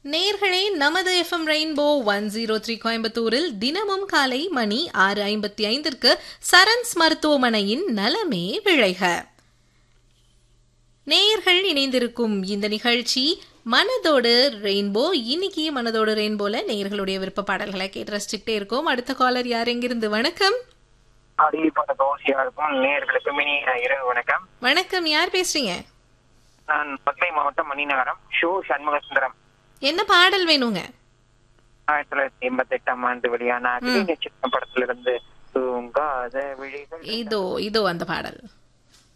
நேர்களே நமது FM rainbow one zero three கோயம்புத்தூரில் தினமும் காலை மணி ஆறு ஐம்பத்தி ஐந்திற்கு சரண்ஸ் மருத்துவமனையின் நலமே விழைக நேயர்கள் இணைந்திருக்கும் இந்த நிகழ்ச்சி மனதோடு ரெயின்போ இன்னைக்கு மனதோடு ரெயின்போல நேயர்களுடைய விருப்ப பாடல்களை கேட்டு ரசிச்சுக்கிட்டே இருக்கோம் அடுத்த காலர் யார் எங்கிருந்து வணக்கம் அறிவிப்பாள தோசியா இருக்கும் நேர்களுக்கு இனிய இரவு வணக்கம் வணக்கம் யார் பேசுறீங்க நான் மதுரை மாவட்டம் மணிநகரம் ஷோ சண்முக சுந்தரம் என்ன பாடல் வேணுங்க ஆயிரத்தி தொள்ளாயிரத்தி எண்பத்தி எட்டாம் ஆண்டு வெளியான அக்னி நட்சத்திரம் படத்திலிருந்து தூங்காத விழிகள் இதோ இதோ அந்த பாடல்